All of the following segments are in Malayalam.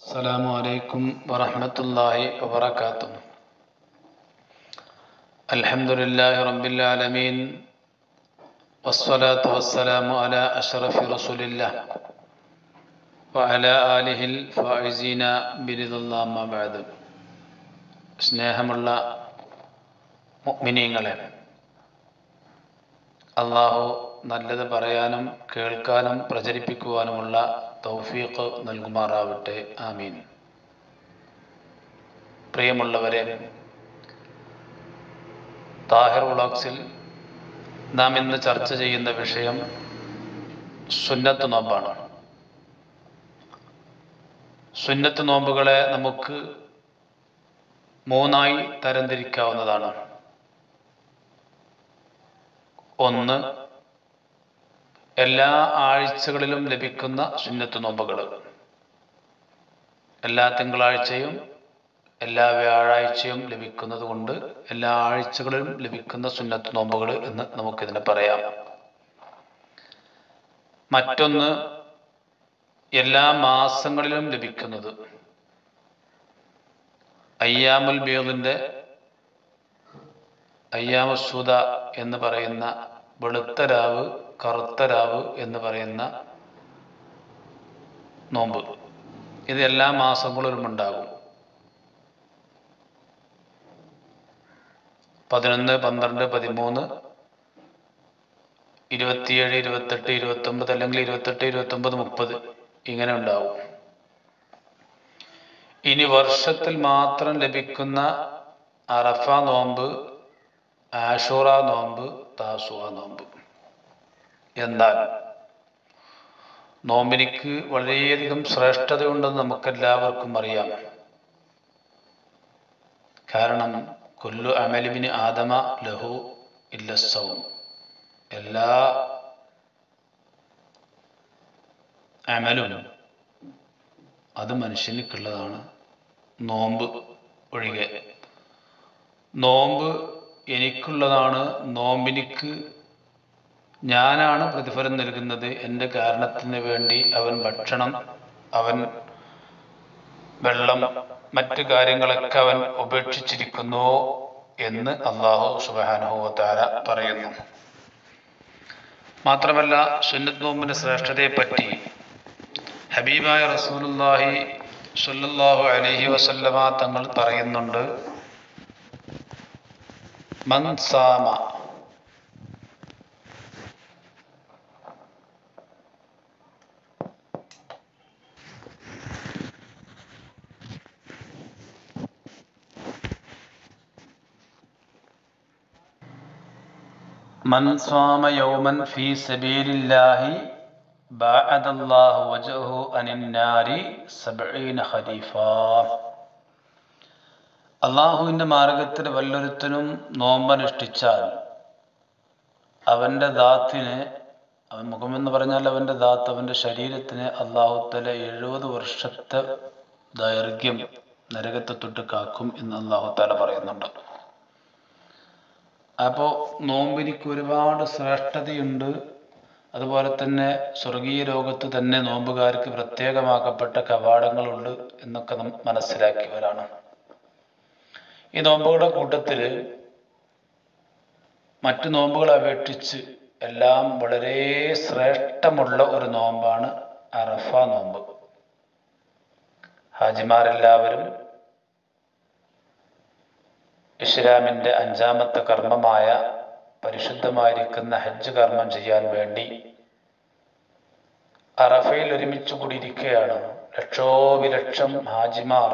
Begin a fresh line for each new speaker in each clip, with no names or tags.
السلام عليكم ورحمة الله وبركاته الحمد لله رب العالمين والصلاة والسلام على أشرف رسول الله وعلى آله الفائزين برضا الله ما بعد സ്നേഹമുള്ള മുഅ്മിനീങ്ങളെ അള്ളാഹു നല്ലത് പറയാനും കേൾക്കാനും പ്രചരിപ്പിക്കുവാനുമുള്ള തൗഫീഖ് നൽകുമാറാവട്ടെ ആമീൻ പ്രിയമുള്ളവരെ താഹിർ വ്ളോഗ്സിൽ നാം ഇന്ന് ചർച്ച ചെയ്യുന്ന വിഷയം സുന്നത്ത് നോമ്പാണ് സുന്നത്ത് നോമ്പുകളെ നമുക്ക് മൂന്നായി തരംതിരിക്കാവുന്നതാണ് ഒന്ന് എല്ലാ ആഴ്ചകളിലും ലഭിക്കുന്ന സുന്നത്ത് നോമ്പുകൾ എല്ലാ തിങ്കളാഴ്ചയും എല്ലാ വ്യാഴാഴ്ചയും ലഭിക്കുന്നത് കൊണ്ട് എല്ലാ ആഴ്ചകളിലും ലഭിക്കുന്ന സുന്നത്ത് നോമ്പുകൾ എന്ന് നമുക്കിതിനെ പറയാം മറ്റൊന്ന് എല്ലാ മാസങ്ങളിലും ലഭിക്കുന്നത് അയ്യാമുൽ ബീദിന്റെ അയ്യാമുസൂദ എന്ന് പറയുന്ന വെളുത്ത രാവ് കറുത്ത രാവ് എന്ന് പറയുന്ന നോമ്പ് ഇത് എല്ലാ മാസങ്ങളിലും ഉണ്ടാകും പതിനൊന്ന് പന്ത്രണ്ട് പതിമൂന്ന് ഇരുപത്തിയേഴ് ഇരുപത്തെട്ട് ഇരുപത്തൊമ്പത് അല്ലെങ്കിൽ ഇരുപത്തെട്ട് ഇരുപത്തൊമ്പത് മുപ്പത് ഇങ്ങനെ ഉണ്ടാവും ഇനി വർഷത്തിൽ മാത്രം ലഭിക്കുന്ന അറഫ നോമ്പ് ആഷൂറ നോമ്പ് താസുവ നോമ്പ് എന്നാൽ നോമ്പിനിക്ക് വളരെയധികം ശ്രേഷ്ഠതയുണ്ടെന്ന് നമുക്കെല്ലാവർക്കും അറിയാം കാരണം കൊല്ലു അമലിബിന് ആദമ ലഹു ഇല്ലസവും എല്ലാ അമലും അത് മനുഷ്യനിക്കുള്ളതാണ് നോമ്പ് ഒഴികെ നോമ്പ് എനിക്കുള്ളതാണ് നോമ്പിനിക്ക് ഞാനാണ് പ്രതിഫലം നൽകുന്നത് എൻ്റെ കാരണത്തിന് വേണ്ടി അവൻ ഭക്ഷണം അവൻ വെള്ളം മറ്റു കാര്യങ്ങളൊക്കെ അവൻ ഉപേക്ഷിച്ചിരിക്കുന്നു എന്ന് അള്ളാഹു സുബാനുഹോത്താര പറയുന്നു മാത്രമല്ല സുന്നത്ത് നോമ്പിന്റെ ശ്രേഷ്ഠതയെ പറ്റി ഹബീബായ റസൂലുല്ലാഹി സല്ലല്ലാഹു അലൈഹി വസല്ലമ തങ്ങൾ പറയുന്നുണ്ട് മൻസാമ من صام يوما في سبيل الله باعد الله وجهه عن النار سبعين خريفا അള്ളാഹുവിൻ്റെ മാർഗത്തിൽ വല്ലൊരുത്തനും നോമ്പനുഷ്ഠിച്ചാൽ അവൻ്റെ ദാത്തിന് അവൻ മുഖമെന്ന് പറഞ്ഞാൽ അവൻ്റെ ദാത്ത് അവൻ്റെ ശരീരത്തിന് അള്ളാഹുത്തല എഴുപത് വർഷത്തെ ദൈർഘ്യം നരകത്തെ തൊട്ട് കാക്കും എന്ന് അള്ളാഹുത്താല പറയുന്നുണ്ട് അപ്പോൾ നോമ്പിനിക്ക് ഒരുപാട് ശ്രേഷ്ഠതയുണ്ട് അതുപോലെ തന്നെ സ്വർഗീയ ലോകത്ത് തന്നെ നോമ്പുകാർക്ക് പ്രത്യേകമാക്കപ്പെട്ട കവാടങ്ങളുണ്ട് എന്നൊക്കെ നാം മനസ്സിലാക്കിയവരാണ് ഈ നോമ്പുകളുടെ കൂട്ടത്തിൽ മറ്റു നോമ്പുകളെ അപേക്ഷിച്ച് എല്ലാം വളരെ ശ്രേഷ്ഠമുള്ള ഒരു നോമ്പാണ് അറഫ നോമ്പ് ഹാജിമാരെല്ലാവരും ഇസ്ലാമിൻ്റെ അഞ്ചാമത്തെ കർമ്മമായ പരിശുദ്ധമായിരിക്കുന്ന ഹജ്ജ് കർമ്മം ചെയ്യാൻ വേണ്ടി അറഫയിൽ ഒരുമിച്ച് കൂടിയിരിക്കുകയാണ് ലക്ഷോവിലക്ഷം ഹാജിമാർ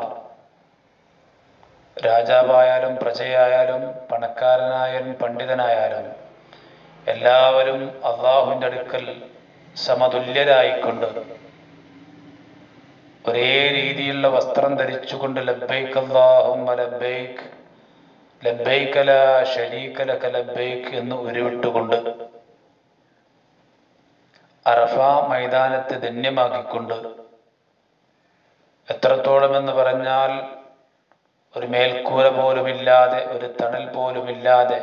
രാജാവായാലും പ്രജയായാലും പണക്കാരനായാലും പണ്ഡിതനായാലും എല്ലാവരും അള്ളാഹുവിൻ്റെ അടുക്കൽ സമതുല്യരായിക്കൊണ്ട് ഒരേ രീതിയിലുള്ള വസ്ത്രം ധരിച്ചുകൊണ്ട് ലബൈക്ക് അള്ളാഹുമ്മ ലബൈക്ക് ലബൈക്കല ഷരീക്കലക ലബൈക്ക് എന്ന് ഉരുവിട്ടുകൊണ്ട് അറഫ മൈതാനത്തെ ധന്യമാക്കിക്കൊണ്ട് എത്രത്തോളം എന്ന് പറഞ്ഞാൽ ഒരു മേൽക്കൂര പോലുമില്ലാതെ ഒരു തണൽ പോലുമില്ലാതെ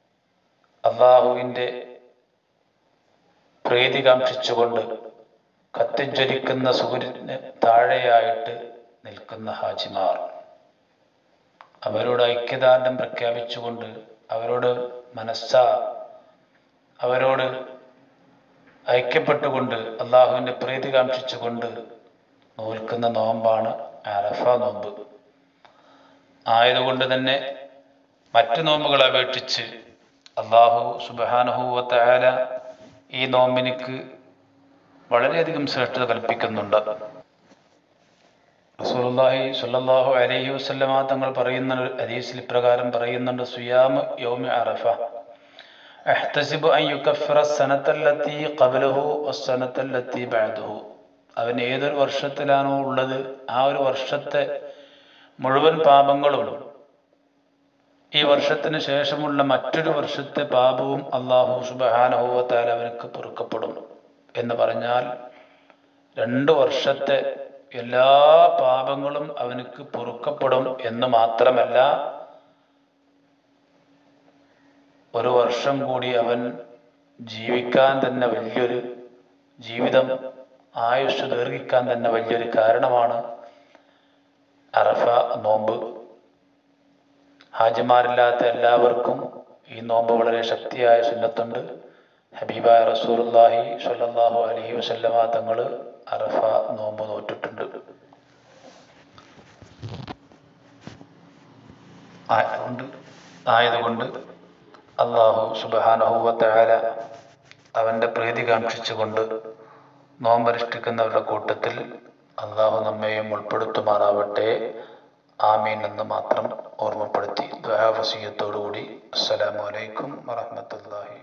അള്ളാഹുവിൻ്റെ പ്രീതി കാക്ഷിച്ചുകൊണ്ട് കത്തിജ്വലിക്കുന്ന സൂര്യന് താഴെയായിട്ട് നിൽക്കുന്ന ഹാജിമാർ അവരോട് ഐക്യദാർഢ്യം പ്രഖ്യാപിച്ചുകൊണ്ട് അവരോട് മനസ്സ അവരോട് ഐക്യപ്പെട്ടുകൊണ്ട് അള്ളാഹുവിൻ്റെ പ്രീതി കാക്ഷിച്ചുകൊണ്ട് നോൽക്കുന്ന നോമ്പാണ് അറഫ നോമ്പ് ആയതുകൊണ്ട് തന്നെ മറ്റു നോമ്പുകളെ അപേക്ഷിച്ച് അള്ളാഹു സുബാനുഹൂവത്തായ ഈ നോമ്പിനിക്ക് വളരെയധികം ശ്രേഷ്ഠത കൽപ്പിക്കുന്നുണ്ട് റസൂലുള്ളാഹി സ്വല്ലല്ലാഹു അലൈഹി വസല്ലമ തങ്ങൾ പറയുന്ന ഒരു ഹദീസിൽ ഇപ്രകാരം പറയുന്നുണ്ട് സുയാമ് യൗമി അറഫ അഹ്തസിബു അൻ യുകഫിറ സനത്തല്ലത്തി ഖബലഹു വസ്സനത്തല്ലത്തി ബഅദഹു അവൻ ഏതൊരു വർഷത്തിലാണോ ഉള്ളത് ആ ഒരു വർഷത്തെ മുഴുവൻ പാപങ്ങളും ഈ വർഷത്തിന് ശേഷമുള്ള മറ്റൊരു വർഷത്തെ പാപവും അള്ളാഹു സുബഹാനഹുവത്താൽ അവനക്ക് പൊറുക്കപ്പെടും എന്ന് പറഞ്ഞാൽ രണ്ട് വർഷത്തെ എല്ലാ പാപങ്ങളും അവനക്ക് പൊറുക്കപ്പെടും എന്ന് മാത്രമല്ല ഒരു വർഷം കൂടി അവൻ ജീവിക്കാൻ തന്നെ വലിയൊരു ജീവിതം ആയുഷ് ദീർഘിക്കാൻ തന്നെ വലിയൊരു കാരണമാണ് അറഫ നോമ്പ് ഹാജിമാരില്ലാത്ത എല്ലാവർക്കും ഈ നോമ്പ് വളരെ ശക്തിയായ സുന്നത്തുണ്ട് ഹബീബായ റസൂലുള്ളാഹി സ്വല്ലല്ലാഹു അലൈഹി വസല്ലമ തങ്ങൾ അറഫ നോമ്പ് നോറ്റിട്ടുണ്ട് ആയതുകൊണ്ട് ആയതുകൊണ്ട് അള്ളാഹു സുബാനഹുവത്തായ അവൻ്റെ പ്രീതി കാക്ഷിച്ചുകൊണ്ട് നോമ്പനുഷ്ഠിക്കുന്നവരുടെ കൂട്ടത്തിൽ അള്ളാഹു നമ്മെയും ഉൾപ്പെടുത്തുമാറാവട്ടെ ആമീൻ എന്ന് മാത്രം ഓർമ്മപ്പെടുത്തി ദ്വാവസീയത്തോടുകൂടി അസ്സലാമു അലൈക്കും വറഹ്മത്തുള്ളാഹി